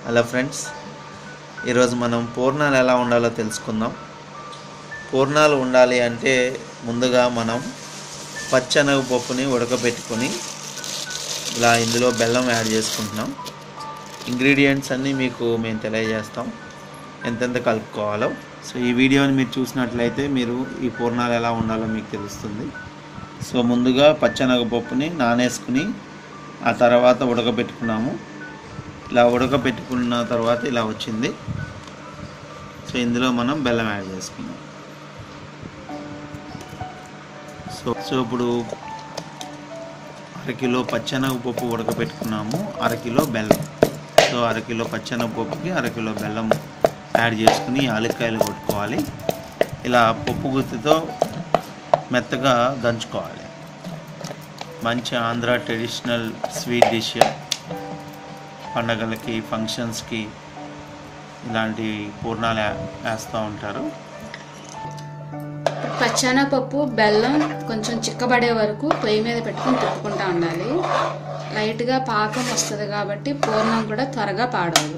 hello friends ఈరోజు మనం పూర్ణాలు ఎలా ఉండాలో తెలుసుకుందాం పూర్ణాలు ఉండాలి అంటే ముందుగా మనం పచ్చనగ పప్పుని ఉడకబెట్టుకొని ఇలా ఇందులో బెల్లం యాడ్ చేసుకుంటున్నాం ఇంగ్రీడియంట్స్ అన్నీ మీకు మేము తెలియజేస్తాం ఎంతెంత కలుపుకోవాలో సో ఈ వీడియోని మీరు చూసినట్లయితే మీరు ఈ పూర్ణాలు ఎలా ఉండాలో మీకు తెలుస్తుంది సో ముందుగా పచ్చనగ పప్పుని నానేసుకుని ఆ తర్వాత ఉడకబెట్టుకున్నాము ఇలా ఉడకబెట్టుకున్న తర్వాత ఇలా వచ్చింది సో ఇందులో మనం బెల్లం యాడ్ చేసుకున్నాం సో సో ఇప్పుడు అరకిలో పచ్చెనగపప్పు ఉడకబెట్టుకున్నాము అరకిలో బెల్లం సో అరకిలో పచ్చెనగపప్పుకి అరకిలో బెల్లం యాడ్ చేసుకుని యాలక్కాయలు కొట్టుకోవాలి ఇలా పప్పు గుత్తితో మెత్తగా దంచుకోవాలి మంచి ఆంధ్ర ట్రెడిషనల్ స్వీట్ డిష్ పండగలకి ఫంక్షన్స్కి ఇలాంటి పూర్ణాలు వేస్తూ ఉంటారు పచ్చెనపప్పు బెల్లం కొంచెం చిక్కబడే వరకు పొయ్యి మీద పెట్టుకుని తిప్పుకుంటా ఉండాలి లైట్గా పాకం వస్తుంది కాబట్టి పూర్ణం కూడా త్వరగా పాడవదు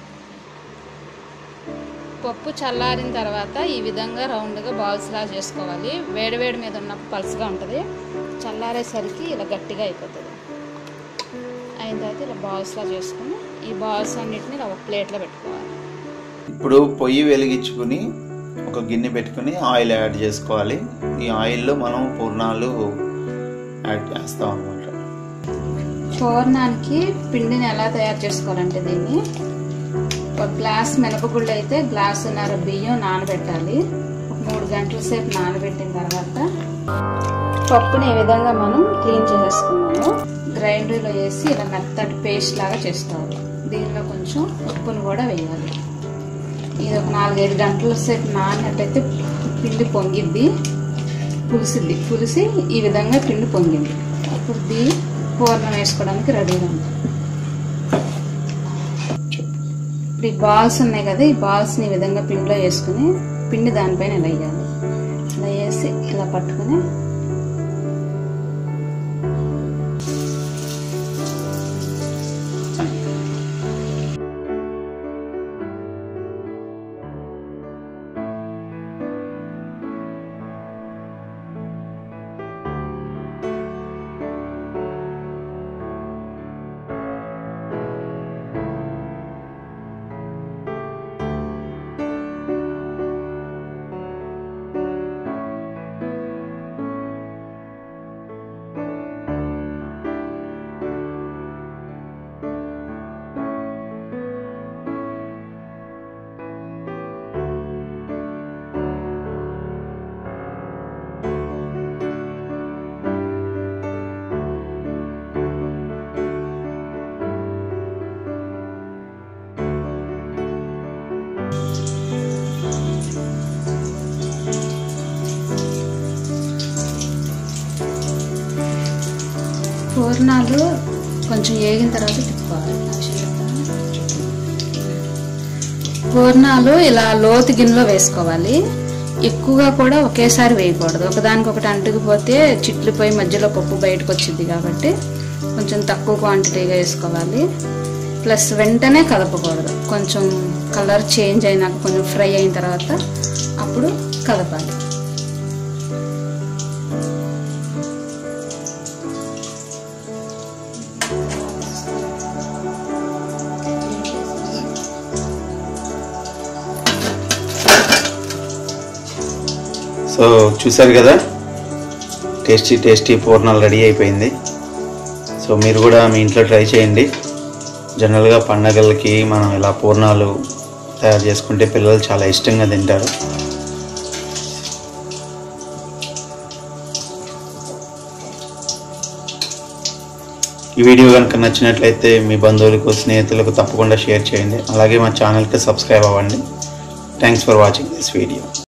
పప్పు చల్లారిన తర్వాత ఈ విధంగా రౌండ్గా బాల్స్లా చేసుకోవాలి వేడివేడి మీద ఉన్నప్పుడు పలుసుగా ఉంటుంది చల్లారేసరికి ఇలా గట్టిగా అయిపోతుంది అయిన తర్వాత ఇలా బాల్స్లా చేసుకుని ఈ బాల్స్ అన్నిటిని ఇలా ఒక ప్లేట్లో పెట్టుకోవాలి ఇప్పుడు పొయ్యి వెలిగించుకుని ఒక గిన్నె పెట్టుకుని ఆయిల్ యాడ్ చేసుకోవాలి ఈ ఆయిల్లో మనం పూర్ణాలు యాడ్ చేస్తాం అనమాట పూర్ణానికి పిండిని ఎలా తయారు చేసుకోవాలంటే దీన్ని ఒక గ్లాస్ మినపగుళ్ళు అయితే గ్లాసున్నర బియ్యం నానబెట్టాలి ఒక మూడు గంటల సేపు నానబెట్టిన తర్వాత పప్పుని ఈ విధంగా మనం క్లీన్ చేసేసుకున్నాము గ్రైండర్లో వేసి ఇలా మెత్తటి పేస్ట్ లాగా చేసుకోవాలి దీనిలో కొంచెం ఉప్పును కూడా వేయాలి ఇది ఒక నాలుగైదు గంటల సేపు నానినట్టయితే పిండి పొంగిద్ది పులిసిద్ది పులిసి ఈ విధంగా పిండి పొంగింది అప్పుడు దీ పూర్ణం వేసుకోవడానికి రెడీగా ఉంది ఇప్పుడు ఈ బాల్స్ ఉన్నాయి కదా ఈ బాల్స్ని ఈ విధంగా పిండిలో వేసుకుని పిండి దానిపైన ఇలా వేయాలి ఇలా వేసి ఇలా పట్టుకుని పూర్ణాలు కొంచెం వేగిన తర్వాత తిప్పుకోవాలి పూర్ణాలు ఇలా లోతు గిన్నెలో వేసుకోవాలి ఎక్కువగా కూడా ఒకేసారి వేయకూడదు ఒకదానికొకటి అంటుకుపోతే చిట్లిపోయి మధ్యలో పప్పు బయటకు వచ్చింది కాబట్టి కొంచెం తక్కువ క్వాంటిటీగా వేసుకోవాలి ప్లస్ వెంటనే కదపకూడదు కొంచెం కలర్ చేంజ్ అయినాక కొంచెం ఫ్రై అయిన తర్వాత అప్పుడు కదపాలి సో చూసారు కదా టేస్టీ టేస్టీ పూర్ణాలు రెడీ అయిపోయింది సో మీరు కూడా మీ ఇంట్లో ట్రై చేయండి జనరల్గా పండగలకి మనం ఇలా పూర్ణాలు తయారు చేసుకుంటే పిల్లలు చాలా ఇష్టంగా తింటారు ఈ వీడియో కనుక నచ్చినట్లయితే మీ బంధువులకు స్నేహితులకు తప్పకుండా షేర్ చేయండి అలాగే మా ఛానల్కి సబ్స్క్రైబ్ అవ్వండి thanks for watching this video